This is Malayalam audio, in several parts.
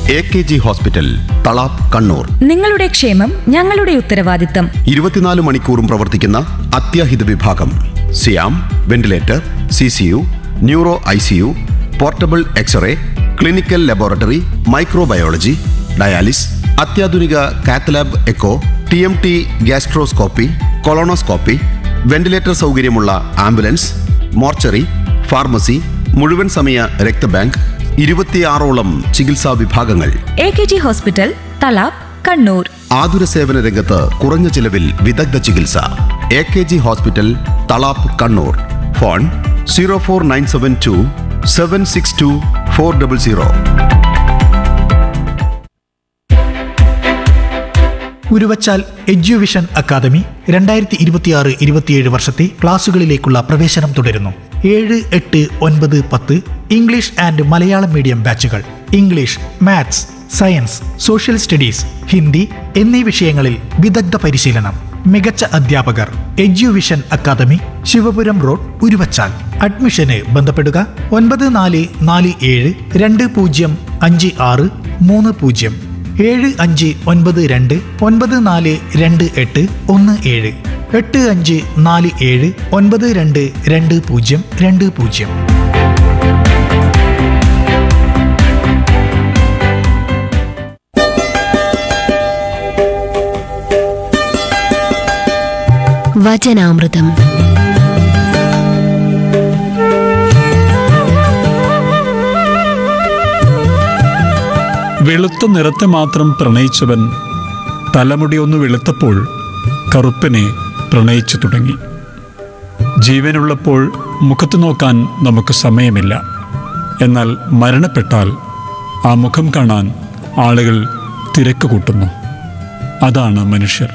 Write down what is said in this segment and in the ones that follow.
A K G hospital Thalap Kannur നിങ്ങളുടെ ക്ഷേമം ഞങ്ങളുടെ ഉത്തരവാദിത്തം ഇരുപത്തിനാല് മണിക്കൂറും പ്രവർത്തിക്കുന്ന അത്യാഹിത വിഭാഗം സിയാം ventilator C C U neuro I C U portable X-ray clinical laboratory microbiology dialysis അത്യാധുനിക cath lab echo T M T gastroscopy colonoscopy ventilator സൗകര്യമുള്ള ആംബുലൻസ് മോർച്ചറി ഫാർമസി മുഴുവൻ സമയ രക്തബാങ്ക് ഇരുപത്തിയാറോളം ചികിത്സാ വിഭാഗങ്ങൾ A K G hospital Thalap Kannur ആതുര സേവന രംഗത്ത് കുറഞ്ഞ ചിലവിൽ വിദഗ്ധ ചികിത്സ A K G hospital Thalap Kannur phone zero four nine seven two seven six two four double zero Uruvachal Eduvision academy രണ്ടായിരത്തി ഇരുപത്തിയാറ് ഇരുപത്തിയേഴ് വർഷത്തെ ക്ലാസുകളിലേക്കുള്ള പ്രവേശനം തുടരുന്നു ഏഴ് എട്ട് ഒൻപത് പത്ത് ഇംഗ്ലീഷ് ആൻഡ് മലയാളം മീഡിയം ബാച്ചുകൾ English maths science social studies Hindi എന്നീ വിഷയങ്ങളിൽ വിദഗ്ധ പരിശീലനം മികച്ച അധ്യാപകർ Eduvision academy Sivapuram road Uruvachal അഡ്മിഷന് ബന്ധപ്പെടുക ഒൻപത് നാല് നാല് ഏഴ് രണ്ട് പൂജ്യം അഞ്ച് ആറ് മൂന്ന് പൂജ്യം ഏഴ് അഞ്ച് ഒൻപത് രണ്ട് ഒൻപത് നാല് രണ്ട് എട്ട് ഒന്ന് ഏഴ് എട്ട് അഞ്ച് നാല് ഏഴ് ഒൻപത് രണ്ട് രണ്ട് പൂജ്യം രണ്ട് പൂജ്യം വചനാമൃതം വെളുത്ത നിറത്തെ മാത്രം പ്രണയിച്ചവൻ തലമുടി ഒന്ന് വെളുത്തപ്പോൾ കറുപ്പിനെ പ്രണയിച്ചു തുടങ്ങി ജീവനുള്ളപ്പോൾ മുഖത്ത് നോക്കാൻ നമുക്ക് സമയമില്ല എന്നാൽ മരണപ്പെട്ടാൽ ആ മുഖം കാണാൻ ആളുകൾ തിരക്ക് കൂട്ടുന്നു അതാണ് മനുഷ്യർ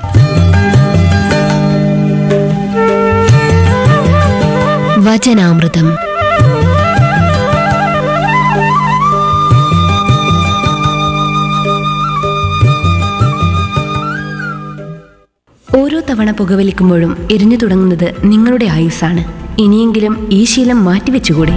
വചനാമൃതം ഓരോ തവണ പുകവലിക്കുമ്പോഴും എരിഞ്ഞു തുടങ്ങുന്നത് നിങ്ങളുടെ ആയുസ്സാണ് ഇനിയെങ്കിലും ഈ ശീലം മാറ്റിവെച്ചുകൂടെ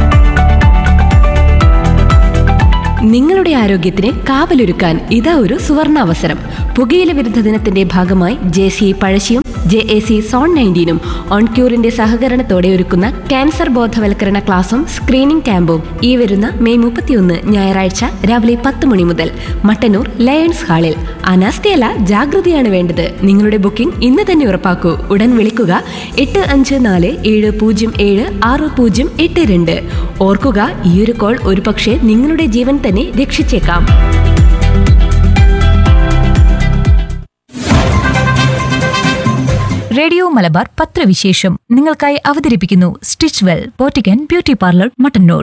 നിങ്ങളുടെ ആരോഗ്യത്തിന് കാവലൊരുക്കാൻ ഇതാ ഒരു സുവർണ അവസരം പുകയില വിരുദ്ധ ദിനത്തിന്റെ ഭാഗമായി ജെ സി പഴശ്ശിയും ജെ എ സി സോൺ നയൻറ്റീനും ഓൺക്യൂറിന്റെ സഹകരണത്തോടെ ഒരുക്കുന്ന ക്യാൻസർ ബോധവൽക്കരണ ക്ലാസും സ്ക്രീനിംഗ് ക്യാമ്പും ഈ വരുന്ന മെയ് മുപ്പത്തിയൊന്ന് ഞായറാഴ്ച രാവിലെ പത്ത് മണി മുതൽ മട്ടന്നൂർ ലയൺസ് ഹാളിൽ അനാസ്ഥയല്ല ജാഗ്രതയാണ് വേണ്ടത് നിങ്ങളുടെ ബുക്കിംഗ് ഇന്ന് തന്നെ ഉറപ്പാക്കൂ ഉടൻ വിളിക്കുക എട്ട് അഞ്ച് നാല് ഏഴ് പൂജ്യം ഏഴ് ആറ് പൂജ്യം എട്ട് രണ്ട് ഓർക്കുക ഈയൊരു കോൾ ഒരുപക്ഷെ നിങ്ങളുടെ ജീവൻ തന്നെ രക്ഷിച്ചേക്കാം റേഡിയോ മലബാർ പത്രവിശേഷം നിങ്ങൾക്കായി അവതരിപ്പിക്കുന്നു stitch well Pottikkan beauty parlour Mattannur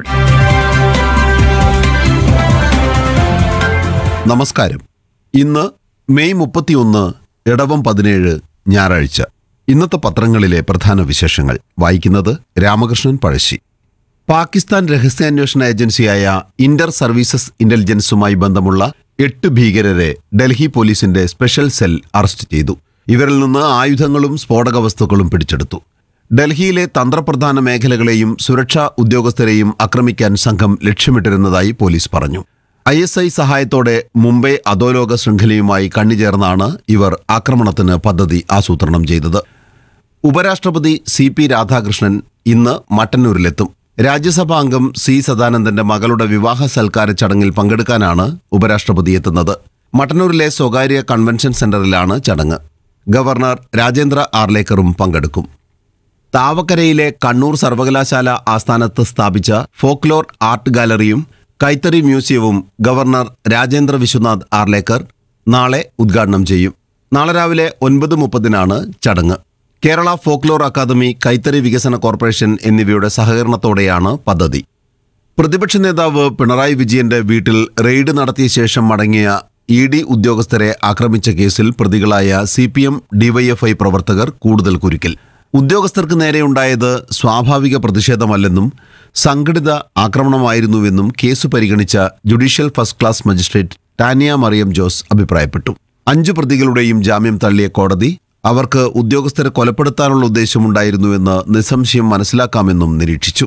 നമസ്കാരം ഇന്ന് മെയ് മുപ്പത്തിയൊന്ന് ഇടവം പതിനേഴ് ഞായറാഴ്ച ഇന്നത്തെ പത്രങ്ങളിലെ പ്രധാന വിശേഷങ്ങൾ വായിക്കുന്നത് രാമകൃഷ്ണൻ പഴശ്ശി പാകിസ്ഥാൻ രഹസ്യാന്വേഷണ ഏജൻസിയായ ഇന്റർ സർവീസസ് ഇന്റലിജൻസുമായി ബന്ധമുള്ള എട്ട് ഭീകരരെ ഡൽഹി പോലീസിന്റെ സ്പെഷ്യൽ സെൽ അറസ്റ്റ് ചെയ്തു ഇവരിൽ നിന്ന് ആയുധങ്ങളും സ്ഫോടക വസ്തുക്കളും പിടിച്ചെടുത്തു ഡൽഹിയിലെ തന്ത്രപ്രധാന മേഖലകളെയും സുരക്ഷാ ഉദ്യോഗസ്ഥരെയും ആക്രമിക്കാൻ സംഘം ലക്ഷ്യമിട്ടിരുന്നതായി പോലീസ് പറഞ്ഞു ഐ എസ് ഐ സഹായത്തോടെ മുംബൈ അധോലോക ശൃംഖലയുമായി കണ്ണിചേർന്നാണ് ഇവർ ആക്രമണത്തിന് പദ്ധതി ആസൂത്രണം ചെയ്തത് ഉപരാഷ്ട്രപതി സി പി രാധാകൃഷ്ണൻ ഇന്ന് മട്ടന്നൂരിലെത്തും രാജ്യസഭാ അംഗം സി സദാനന്ദന്റെ മകളുടെ വിവാഹ സൽക്കാര ചടങ്ങിൽ പങ്കെടുക്കാനാണ് ഉപരാഷ്ട്രപതി എത്തുന്നത് മട്ടന്നൂരിലെ സ്വകാര്യ കൺവെൻഷൻ സെന്ററിലാണ് ചടങ്ങ് ഗവർണർ രാജേന്ദ്ര ആർലേക്കറും പങ്കെടുക്കും താവക്കരയിലെ കണ്ണൂർ സർവകലാശാല ആസ്ഥാനത്ത് സ്ഥാപിച്ച ഫോക്ലോർ ആർട്ട് ഗാലറിയും കൈത്തറി മ്യൂസിയവും ഗവർണർ രാജേന്ദ്ര വിശ്വനാഥ് ആർലേക്കർ നാളെ ഉദ്ഘാടനം ചെയ്യും നാളെ രാവിലെ ഒൻപത് മുപ്പതിനാണ് ചടങ്ങ് കേരള ഫോക്ലോർ അക്കാദമി കൈത്തറി വികസന കോർപ്പറേഷൻ എന്നിവയുടെ സഹകരണത്തോടെയാണ് പദ്ധതി പ്രതിപക്ഷ നേതാവ് പിണറായി വിജയന്റെ വീട്ടിൽ റെയ്ഡ് നടത്തിയ ശേഷം മടങ്ങിയ ഇ ഡി ഉദ്യോഗസ്ഥരെ ആക്രമിച്ച കേസിൽ പ്രതികളായ സി പി എം ഡിവൈഎഫ്ഐ പ്രവർത്തകർ കൂടുതൽ കുരുക്കിൽ ഉദ്യോഗസ്ഥർക്ക് നേരെയുണ്ടായത് സ്വാഭാവിക പ്രതിഷേധമല്ലെന്നും സംഘടിത ആക്രമണമായിരുന്നുവെന്നും കേസ് പരിഗണിച്ച judicial first class magistrate Tania Mariyam Jose അഭിപ്രായപ്പെട്ടു അഞ്ചു പ്രതികളുടെയും ജാമ്യം തള്ളിയ കോടതി അവർക്ക് ഉദ്യോഗസ്ഥരെ കൊലപ്പെടുത്താനുള്ള ഉദ്ദേശമുണ്ടായിരുന്നുവെന്ന് നിസ്സംശയം മനസ്സിലാക്കാമെന്നും നിരീക്ഷിച്ചു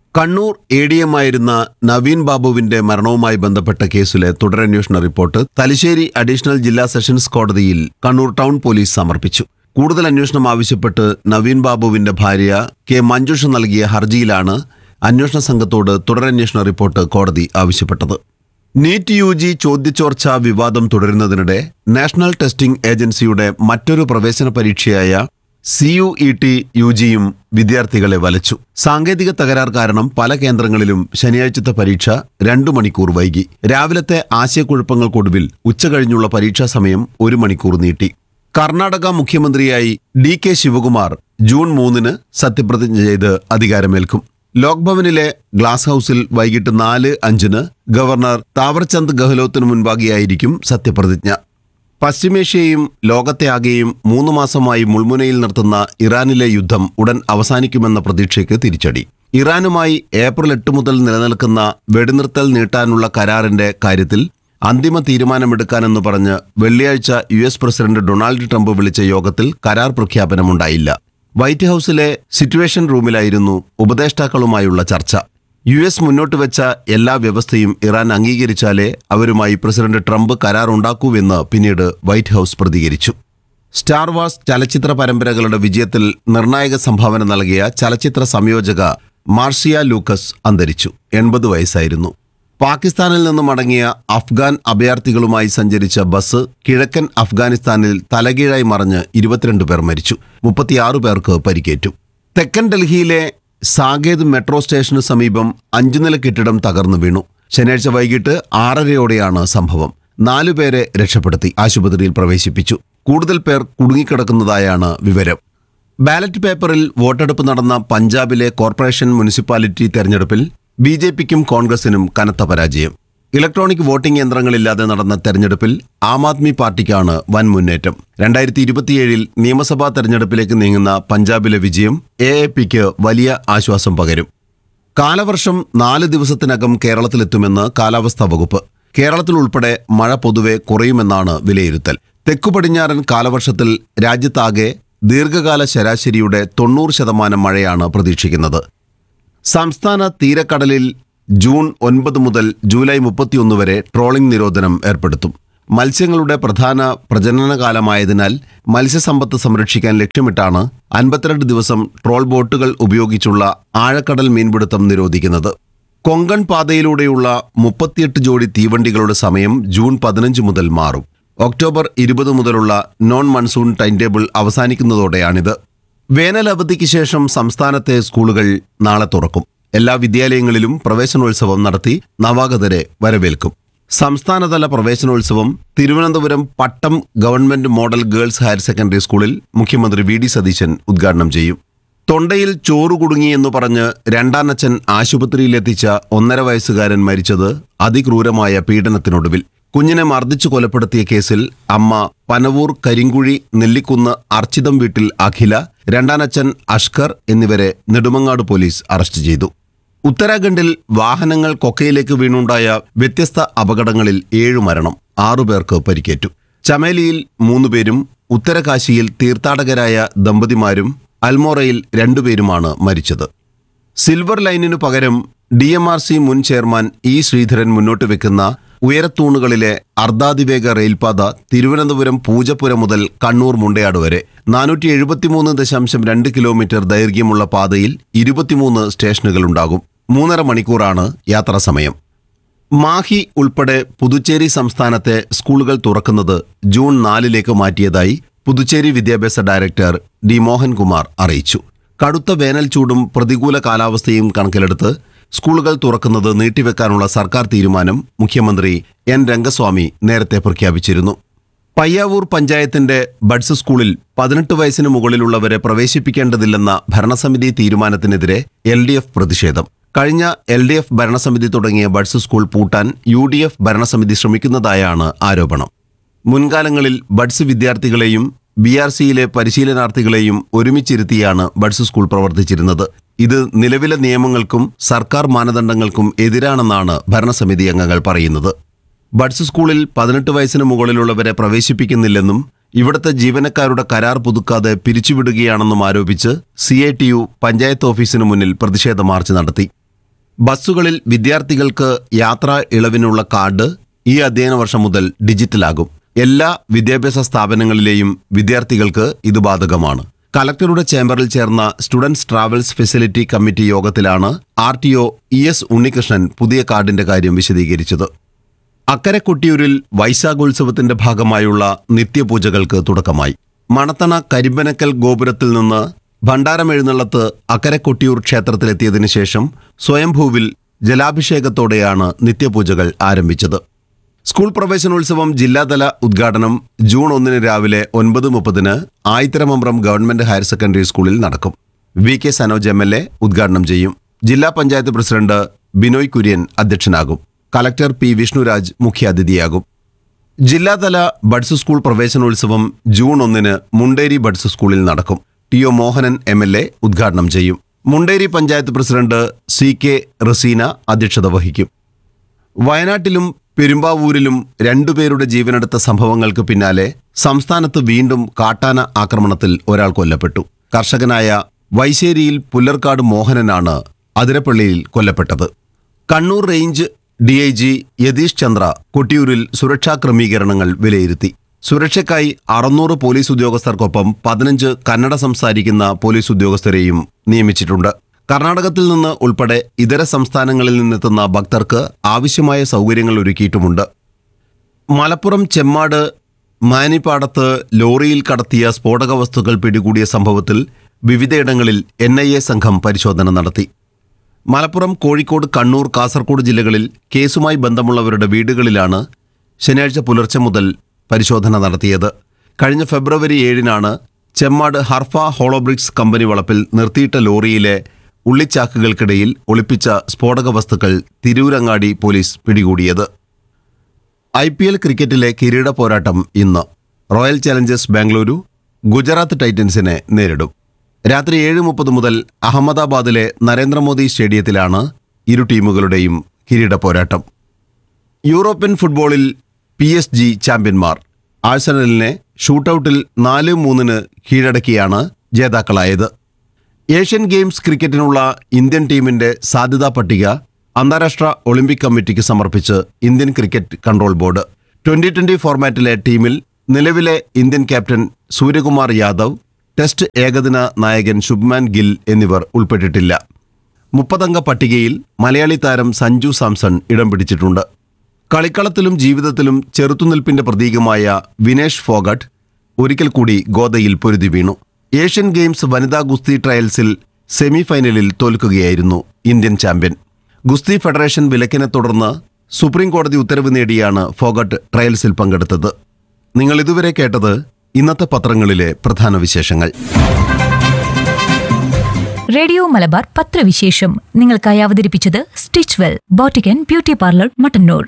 കണ്ണൂർ എ ഡി എം ആയിരുന്ന നവീൻ ബാബുവിന്റെ മരണവുമായി ബന്ധപ്പെട്ട കേസിലെ തുടരന്വേഷണ റിപ്പോർട്ട് തലശ്ശേരി അഡീഷണൽ ജില്ലാ സെഷൻസ് കോടതിയിൽ കണ്ണൂർ ടൗൺ പോലീസ് സമർപ്പിച്ചു കൂടുതൽ അന്വേഷണം ആവശ്യപ്പെട്ട് നവീൻ ബാബുവിന്റെ ഭാര്യ കെ മഞ്ജുഷ നൽകിയ ഹർജിയിലാണ് അന്വേഷണ സംഘത്തോട് തുടരന്വേഷണ റിപ്പോർട്ട് കോടതി ആവശ്യപ്പെട്ടത് നീറ്റ് യു ജി ചോദ്യചോർച്ച വിവാദം തുടരുന്നതിനിടെ നാഷണൽ ടെസ്റ്റിംഗ് ഏജൻസിയുടെ മറ്റൊരു പ്രവേശന പരീക്ഷയായ C U E T U ജിയും വിദ്യാർത്ഥികളെ വലച്ചു സാങ്കേതിക തകരാർ കാരണം പല കേന്ദ്രങ്ങളിലും ശനിയാഴ്ചത്തെ പരീക്ഷ രണ്ടു മണിക്കൂർ വൈകി രാവിലത്തെ ആശയക്കുഴപ്പങ്ങൾക്കൊടുവിൽ ഉച്ചകഴിഞ്ഞുള്ള പരീക്ഷാ സമയം ഒരു മണിക്കൂർ നീട്ടി കർണാടക മുഖ്യമന്ത്രിയായി ഡി കെ ശിവകുമാർ ജൂൺ മൂന്നിന് സത്യപ്രതിജ്ഞ ചെയ്ത് അധികാരമേൽക്കും ലോക്ഭവനിലെ ഗ്ലാസ് ഹൌസിൽ വൈകിട്ട് നാല് അഞ്ചിന് ഗവർണർ താവർചന്ദ് ഗെഹ്ലോത്തിന് മുൻപാകെയായിരിക്കും സത്യപ്രതിജ്ഞ പശ്ചിമേഷ്യയും ലോകത്തെ ആകെയും മൂന്ന് മാസമായി മുൾമുനയിൽ നിർത്തുന്ന ഇറാനിലെ യുദ്ധം ഉടൻ അവസാനിക്കുമെന്ന പ്രതീക്ഷയ്ക്ക് തിരിച്ചടി ഇറാനുമായി ഏപ്രിൽ എട്ട് മുതൽ നിലനിൽക്കുന്ന വെടിനിർത്തൽ നീട്ടാനുള്ള കരാറിന്റെ കാര്യത്തിൽ അന്തിമ തീരുമാനമെടുക്കാനെന്ന് പറഞ്ഞ് വെള്ളിയാഴ്ച U S president Donald Trump വിളിച്ച യോഗത്തിൽ കരാർ പ്രഖ്യാപനമുണ്ടായില്ല വൈറ്റ് ഹൌസിലെ സിറ്റുവേഷൻ റൂമിലായിരുന്നു ഉപദേഷ്ടാക്കളുമായുള്ള ചർച്ച യു എസ് മുന്നോട്ട് വെച്ച എല്ലാ വ്യവസ്ഥയും ഇറാൻ അംഗീകരിച്ചാലേ അവരുമായി പ്രസിഡന്റ് ട്രംപ് കരാർ ഉണ്ടാക്കൂവെന്ന് പിന്നീട് വൈറ്റ് ഹൌസ് പ്രതികരിച്ചു സ്റ്റാർ വാർസ് ചലച്ചിത്ര പരമ്പരകളുടെ വിജയത്തിൽ നിർണായക സംഭാവന നൽകിയ ചലച്ചിത്ര സംയോജക മാർഷിയ ലൂക്കസ് അന്തരിച്ചു എൺപത് വയസ്സായിരുന്നു പാകിസ്ഥാനിൽ നിന്ന് മടങ്ങിയ അഫ്ഗാൻ അഭയാർത്ഥികളുമായി സഞ്ചരിച്ച ബസ് കിഴക്കൻ അഫ്ഗാനിസ്ഥാനിൽ തലകീഴായി മറിഞ്ഞ് ഇരുപത്തിരണ്ട് പേർ മരിച്ചു മുപ്പത്തിയാറ് പേർക്ക് പരിക്കേറ്റു തെക്കൻ ഡൽഹിയിലെ സാകേത് മെട്രോ സ്റ്റേഷന് സമീപം അഞ്ചു നില കെട്ടിടം തകർന്നു വീണു ശനിയാഴ്ച വൈകിട്ട് ആറരയോടെയാണ് സംഭവം നാലുപേരെ രക്ഷപ്പെടുത്തി ആശുപത്രിയിൽ പ്രവേശിപ്പിച്ചു കൂടുതൽ പേർ കുടുങ്ങിക്കിടക്കുന്നതായാണ് വിവരം ബാലറ്റ് പേപ്പറിൽ വോട്ടെടുപ്പ് നടന്ന പഞ്ചാബിലെ കോർപ്പറേഷൻ മുനിസിപ്പാലിറ്റി തെരഞ്ഞെടുപ്പിൽ ബി ജെ പിക്കും കോൺഗ്രസിനും കനത്ത പരാജയം ഇലക്ട്രോണിക് വോട്ടിംഗ് യന്ത്രങ്ങളില്ലാതെ നടന്ന തെരഞ്ഞെടുപ്പിൽ ആം ആദ്മി പാർട്ടിക്കാണ് വൻ മുന്നേറ്റം രണ്ടായിരത്തി ഇരുപത്തിയേഴിൽ നിയമസഭാ തെരഞ്ഞെടുപ്പിലേക്ക് നീങ്ങുന്ന പഞ്ചാബിലെ വിജയം എ എ പിക്ക് വലിയ ആശ്വാസം പകരും കാലവർഷം നാല് ദിവസത്തിനകം കേരളത്തിലെത്തുമെന്ന് കാലാവസ്ഥാ വകുപ്പ് കേരളത്തിൽ ഉൾപ്പെടെ മഴ പൊതുവെ കുറയുമെന്നാണ് വിലയിരുത്തൽ തെക്കു പടിഞ്ഞാറൻ കാലവർഷത്തിൽ രാജ്യത്താകെ ദീർഘകാല ശരാശരിയുടെ തൊണ്ണൂറ് ശതമാനം മഴയാണ് പ്രതീക്ഷിക്കുന്നത് സംസ്ഥാന തീരക്കടലിൽ ജൂൺ ഒൻപത് മുതൽ ജൂലൈ മുപ്പത്തിയൊന്ന് വരെ ട്രോളിംഗ് നിരോധനം ഏർപ്പെടുത്തും മത്സ്യങ്ങളുടെ പ്രധാന പ്രജനനകാലമായതിനാൽ മത്സ്യസമ്പത്ത് സംരക്ഷിക്കാൻ ലക്ഷ്യമിട്ടാണ് അൻപത്തിരണ്ട് ദിവസം ട്രോൾ ബോട്ടുകൾ ഉപയോഗിച്ചുള്ള ആഴക്കടൽ മീൻപിടുത്തം നിരോധിക്കുന്നത് കൊങ്കൺ പാതയിലൂടെയുള്ള മുപ്പത്തിയെട്ട് ജോഡി തീവണ്ടികളുടെ സമയം ജൂൺ പതിനഞ്ച് മുതൽ മാറും ഒക്ടോബർ ഇരുപത് മുതലുള്ള നോൺ മൺസൂൺ ടൈം ടേബിൾ അവസാനിക്കുന്നതോടെയാണിത് വേനൽ അവധിക്ക് ശേഷം സംസ്ഥാനത്തെ സ്കൂളുകൾ നാളെ തുറക്കും എല്ലാ വിദ്യാലയങ്ങളിലും പ്രവേശനോത്സവം നടത്തി നവാഗതരെ വരവേൽക്കും സംസ്ഥാനതല പ്രവേശനോത്സവം Thiruvananthapuram Pattom government model girls higher secondary സ്കൂളിൽ മുഖ്യമന്ത്രി വി ഡി സതീശൻ ഉദ്ഘാടനം ചെയ്യും തൊണ്ടയിൽ ചോറ് കുടുങ്ങിയെന്ന് പറഞ്ഞ് രണ്ടാനച്ഛൻ ആശുപത്രിയിലെത്തിച്ച ഒന്നര വയസ്സുകാരൻ മരിച്ചത് അതിക്രൂരമായ പീഡനത്തിനൊടുവിൽ കുഞ്ഞിനെ മർദ്ദിച്ചു കൊലപ്പെടുത്തിയ കേസിൽ അമ്മ പനവൂർ കരിങ്കുഴി നെല്ലിക്കുന്ന് അർച്ചിതം വീട്ടിൽ അഖില രണ്ടാനച്ഛൻ അഷ്കർ എന്നിവരെ നെടുമങ്ങാട് പോലീസ് അറസ്റ്റ് ചെയ്തു ഉത്തരാഖണ്ഡിൽ വാഹനങ്ങൾ കൊക്കയിലേക്ക് വീണുണ്ടായ വ്യത്യസ്ത അപകടങ്ങളിൽ ഏഴു മരണം ആറുപേർക്ക് പരിക്കേറ്റു ചമേലിയിൽ മൂന്നുപേരും ഉത്തരകാശിയിൽ തീർത്ഥാടകരായ ദമ്പതിമാരും അൽമോറയിൽ രണ്ടുപേരുമാണ് മരിച്ചത് സിൽവർ ലൈനിനു പകരം ഡി എം ആർ സി മുൻ ചെയർമാൻ ഇ ശ്രീധരൻ മുന്നോട്ട് വെക്കുന്ന ഉയരത്തൂണുകളിലെ അർദ്ധാതിവേഗ റെയിൽപാത തിരുവനന്തപുരം പൂജപ്പുര മുതൽ കണ്ണൂർ മുണ്ടയാട് വരെ നാനൂറ്റി എഴുപത്തിമൂന്ന് ദശാംശം രണ്ട് കിലോമീറ്റർ ദൈർഘ്യമുള്ള പാതയിൽ ഇരുപത്തിമൂന്ന് സ്റ്റേഷനുകളുണ്ടാകും മൂന്നര മണിക്കൂറാണ് യാത്രാസമയം മാഹി ഉൾപ്പെടെ പുതുച്ചേരി സംസ്ഥാനത്തെ സ്കൂളുകൾ തുറക്കുന്നത് ജൂൺ നാലിലേക്ക് മാറ്റിയതായി പുതുച്ചേരി വിദ്യാഭ്യാസ ഡയറക്ടർ ഡി മോഹൻകുമാർ അറിയിച്ചു കടുത്ത വേനൽ ചൂടും പ്രതികൂല കാലാവസ്ഥയും കണക്കിലെടുത്ത് സ്കൂളുകൾ തുറക്കുന്നത് നീട്ടിവെക്കാനുള്ള സർക്കാർ തീരുമാനം മുഖ്യമന്ത്രി എൻ രംഗസ്വാമി നേരത്തെ പ്രഖ്യാപിച്ചിരുന്നു പയ്യാവൂർ പഞ്ചായത്തിന്റെ ബഡ്സ് സ്കൂളിൽ പതിനെട്ട് വയസ്സിന് മുകളിലുള്ളവരെ പ്രവേശിപ്പിക്കേണ്ടതില്ലെന്ന ഭരണസമിതി തീരുമാനത്തിനെതിരെ എൽ ഡി എഫ് പ്രതിഷേധം കഴിഞ്ഞ എൽ ഡി എഫ് ഭരണസമിതി തുടങ്ങിയ ബഡ്സ് സ്കൂൾ പൂട്ടാൻ യു ഡി എഫ് ഭരണസമിതി ശ്രമിക്കുന്നതായാണ് ആരോപണം മുൻകാലങ്ങളിൽ ബഡ്സ് വിദ്യാർത്ഥികളെയും ബി ആർ സിയിലെ പരിശീലനാർത്ഥികളെയും ഒരുമിച്ചിരുത്തിയാണ് ബഡ്സ് സ്കൂൾ പ്രവർത്തിച്ചിരുന്നത് ഇത് നിലവിലെ നിയമങ്ങൾക്കും സർക്കാർ മാനദണ്ഡങ്ങൾക്കും എതിരാണെന്നാണ് ഭരണസമിതി അംഗങ്ങൾ പറയുന്നത് ബഡ്സ് സ്കൂളിൽ പതിനെട്ട് വയസ്സിന് മുകളിലുള്ളവരെ പ്രവേശിപ്പിക്കുന്നില്ലെന്നും ഇവിടുത്തെ ജീവനക്കാരുടെ കരാർ പുതുക്കാതെ പിരിച്ചുവിടുകയാണെന്നും ആരോപിച്ച് C I T U panchayat ഓഫീസിന് മുന്നിൽ പ്രതിഷേധ മാർച്ച് നടത്തി ബസ്സുകളിൽ വിദ്യാർത്ഥികൾക്ക് യാത്രാ ഇളവിനുള്ള കാർഡ് ഈ അധ്യയന വർഷം മുതൽ ഡിജിറ്റലാകും എല്ലാ വിദ്യാഭ്യാസ സ്ഥാപനങ്ങളിലെയും വിദ്യാർത്ഥികൾക്ക് ഇത് ബാധകമാണ് കലക്ടറുടെ ചേംബറിൽ ചേർന്ന സ്റ്റുഡൻസ് ട്രാവൽസ് ഫെസിലിറ്റി കമ്മിറ്റി യോഗത്തിലാണ് R T O E S Unnikrishnan പുതിയ കാർഡിന്റെ കാര്യം വിശദീകരിച്ചത് അക്കരെ കൊട്ടിയൂരിൽ വൈശാഖോത്സവത്തിന്റെ ഭാഗമായുള്ള നിത്യപൂജകൾക്ക് തുടക്കമായി മണത്തണ കരിമ്പനക്കൽ ഗോപുരത്തിൽ നിന്ന് ഭണ്ഡാരം എഴുന്നള്ളത്ത് അക്കരെ കൊട്ടിയൂർ ക്ഷേത്രത്തിലെത്തിയതിനു ശേഷം സ്വയംഭൂവിൽ ജലാഭിഷേകത്തോടെയാണ് നിത്യപൂജകൾ ആരംഭിച്ചത് സ്കൂൾ പ്രവേശനോത്സവം ജില്ലാതല ഉദ്ഘാടനം ജൂൺ ഒന്നിന് രാവിലെ ഒൻപത് മുപ്പതിന് ആയിത്തരമമ്പ്രം ഗവൺമെന്റ് ഹയർ സെക്കൻഡറി സ്കൂളിൽ നടക്കും V K Sanoj M L A ഉദ്ഘാടനം ചെയ്യും ജില്ലാ പഞ്ചായത്ത് പ്രസിഡന്റ് ബിനോയ് കുര്യൻ അധ്യക്ഷനാകും കലക്ടർ പി വിഷ്ണുരാജ് മുഖ്യാതിഥിയാകും ജില്ലാതല ബഡ്സ് സ്കൂൾ പ്രവേശനോത്സവം ജൂൺ ഒന്നിന് മുണ്ടേരി ബഡ്സ് സ്കൂളിൽ നടക്കും T O Mohanan M L A ഉദ്ഘാടനം ചെയ്യും Munderi panchayat president C K Raseena അധ്യക്ഷത വഹിക്കും വയനാട്ടിലും പെരുമ്പാവൂരിലും രണ്ടുപേരുടെ ജീവനെടുത്ത സംഭവങ്ങൾക്ക് പിന്നാലെ സംസ്ഥാനത്ത് വീണ്ടും കാട്ടാന ആക്രമണത്തിൽ ഒരാൾ കൊല്ലപ്പെട്ടു കർഷകനായ വൈശ്ശേരിയിൽ പുല്ലർക്കാട് മോഹനനാണ് അതിരപ്പള്ളിയിൽ കൊല്ലപ്പെട്ടത് Kannur range D I G Yatheesh Chandra കൊട്ടിയൂരിൽ സുരക്ഷാ ക്രമീകരണങ്ങൾ വിലയിരുത്തി സുരക്ഷയ്ക്കായി അറുന്നൂറ് പോലീസ് ഉദ്യോഗസ്ഥർക്കൊപ്പം പതിനഞ്ച് കന്നഡ സംസാരിക്കുന്ന പോലീസ് ഉദ്യോഗസ്ഥരെയും നിയമിച്ചിട്ടുണ്ട് കർണാടകത്തിൽ നിന്ന് ഉൾപ്പെടെ ഇതര സംസ്ഥാനങ്ങളിൽ നിന്നെത്തുന്ന ഭക്തർക്ക് ആവശ്യമായ സൗകര്യങ്ങൾ ഒരുക്കിയിട്ടുമുണ്ട് മലപ്പുറം ചെമ്മാട് മാനിപ്പാടത്ത് ലോറിയിൽ കടത്തിയ സ്ഫോടക വസ്തുക്കൾ പിടികൂടിയ സംഭവത്തിൽ വിവിധയിടങ്ങളിൽ എൻ ഐ എ സംഘം പരിശോധന നടത്തി മലപ്പുറം കോഴിക്കോട് കണ്ണൂർ കാസർഗോഡ് ജില്ലകളിൽ കേസുമായി ബന്ധമുള്ളവരുടെ വീടുകളിലാണ് ശനിയാഴ്ച പുലർച്ചെ മുതൽ പരിശോധന നടത്തിയത് കഴിഞ്ഞ ഫെബ്രുവരി ഏഴിനാണ് ചെമ്മാട് ഹർഫ ഹോളോബ്രിക്സ് കമ്പനി വളപ്പിൽ നിർത്തിയിട്ട ലോറിയിലെ ഉള്ളിച്ചാക്കുകൾക്കിടയിൽ ഒളിപ്പിച്ച സ്ഫോടക വസ്തുക്കൾ തിരൂരങ്ങാടി പോലീസ് പിടികൂടിയത് ഐ പി എൽ ക്രിക്കറ്റിലെ കിരീട പോരാട്ടം ഇന്ന് റോയൽ ചലഞ്ചേഴ്സ് ബാംഗ്ലൂരു ഗുജറാത്ത് ടൈറ്റൻസിനെ നേരിടും രാത്രി ഏഴ് മുപ്പത് മുതൽ അഹമ്മദാബാദിലെ നരേന്ദ്രമോദി സ്റ്റേഡിയത്തിലാണ് ഇരു ടീമുകളുടെയും കിരീട പോരാട്ടം യൂറോപ്യൻ ഫുട്ബോളിൽ പി എസ് ജി ചാമ്പ്യന്മാർ ആഴ്സണലിനെ ഷൂട്ടൌട്ടിൽ നാല് മൂന്നിന് കീഴടക്കിയാണ് ജേതാക്കളായത് ഏഷ്യൻ ഗെയിംസ് ക്രിക്കറ്റിനുള്ള ഇന്ത്യൻ ടീമിന്റെ സാധ്യതാ പട്ടിക അന്താരാഷ്ട്ര ഒളിമ്പിക് കമ്മിറ്റിക്ക് സമർപ്പിച്ച് Indian cricket control board twenty twenty ഫോർമാറ്റിലെ ടീമിൽ നിലവിലെ Indian captain Suryakumar Yadav test ഏകദിന നായകൻ ശുഭ്മാൻ ഗിൽ എന്നിവർ ഉൾപ്പെട്ടിട്ടില്ല മുപ്പതംഗ പട്ടികയിൽ മലയാളി താരം സഞ്ജു സാംസൺ ഇടം പിടിച്ചിട്ടുണ്ട് കളിക്കളത്തിലും ജീവിതത്തിലും ചെറുത്തുനിൽപ്പിന്റെ പ്രതീകമായ വിനേഷ് ഫോഗട്ട് ഒരിക്കൽ കൂടി ഗോദയിൽ പൊരുതി വീണു ഏഷ്യൻ ഗെയിംസ് വനിതാ ഗുസ്തി ട്രയൽസിൽ സെമിഫൈനലിൽ തോൽക്കുകയായിരുന്നു ഇന്ത്യൻ ചാമ്പ്യൻ ഗുസ്തി ഫെഡറേഷൻ വിലക്കിനെ തുടർന്ന് സുപ്രീം കോടതി ഉത്തരവ് നേടിയാണ് ഫോഗട്ട് ട്രയൽസിൽ പങ്കെടുത്തത് നിങ്ങൾ ഇതുവരെ കേട്ടത് ഇന്നത്തെ പത്രങ്ങളിലെ പ്രധാന വിശേഷങ്ങൾ റേഡിയോ മലബാർ പത്രവിശേഷം നിങ്ങൾക്കായി അവതരിപ്പിച്ചത് stitch well boutique and beauty parlour Mattannur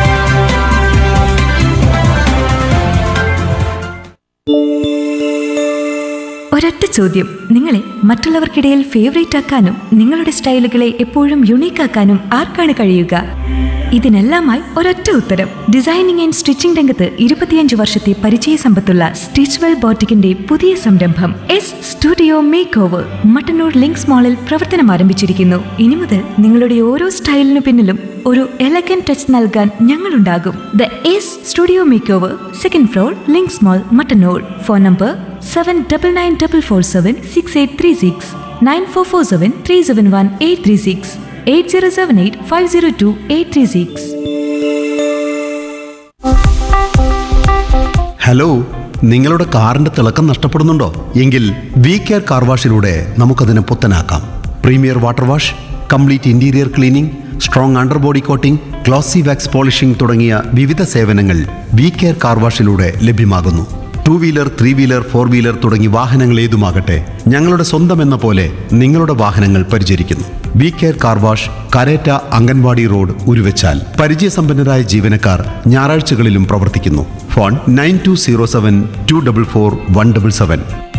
ഒരൊറ്റ ചോദ്യം നിങ്ങളെ മറ്റുള്ളവർക്കിടയിൽ ഫേവറേറ്റ് ആക്കാനും നിങ്ങളുടെ സ്റ്റൈലുകളെ എപ്പോഴും യുണീക്ക് ആക്കാനും ആർക്കാണ് കഴിയുക ഇതിനെല്ലാമായി ഒരൊറ്റ ഉത്തരം ഡിസൈനിങ് ആൻഡ് സ്റ്റിച്ചിംഗ് രംഗത്ത് ഇരുപത്തിയഞ്ച് വർഷത്തെ പരിചയ സമ്പത്തുള്ള സ്റ്റിച്ച്വെൽ ബോട്ടിക്കിന്റെ പുതിയ സംരംഭം S studio make over Mattannur links മാളിൽ പ്രവർത്തനം ആരംഭിച്ചിരിക്കുന്നു ഇനി മുതൽ നിങ്ങളുടെ ഓരോ സ്റ്റൈലിനു പിന്നിലും ഒരു എലഗൻ ടച്ച് നൽകാൻ ഞങ്ങളുണ്ടാകും the S studio make over second floor links mall Mattannur phone number seven double nine double four seven six eight three six nine four four seven three seven one eight three six eight zero seven eight five zero two eight three six hello നിങ്ങളുടെ കാറിന്റെ തിളക്കം നഷ്ടപ്പെടുന്നുണ്ടോ എങ്കിൽ വി കെയർ കാർ വാഷിലൂടെ നമുക്കതിനെ പുത്തനാക്കാം premier water wash complete interior cleaning strong underbody coating glossy wax polishing തുടങ്ങിയ വിവിധ സേവനങ്ങൾ വി കെയർ കാർ വാഷിലൂടെ ലഭ്യമാകുന്നു two wheeler three wheeler four wheeler തുടങ്ങി വാഹനങ്ങൾ ഏതുമാകട്ടെ ഞങ്ങളുടെ സ്വന്തം എന്ന പോലെ നിങ്ങളുടെ വാഹനങ്ങൾ പരിചരിക്കുന്നു V care car wash Karetta anganwadi road Uruvachal പരിചയസമ്പന്നരായ ജീവനക്കാർ ഞായറാഴ്ചകളിലും പ്രവർത്തിക്കുന്നു phone nine two zero seven two double four one double seven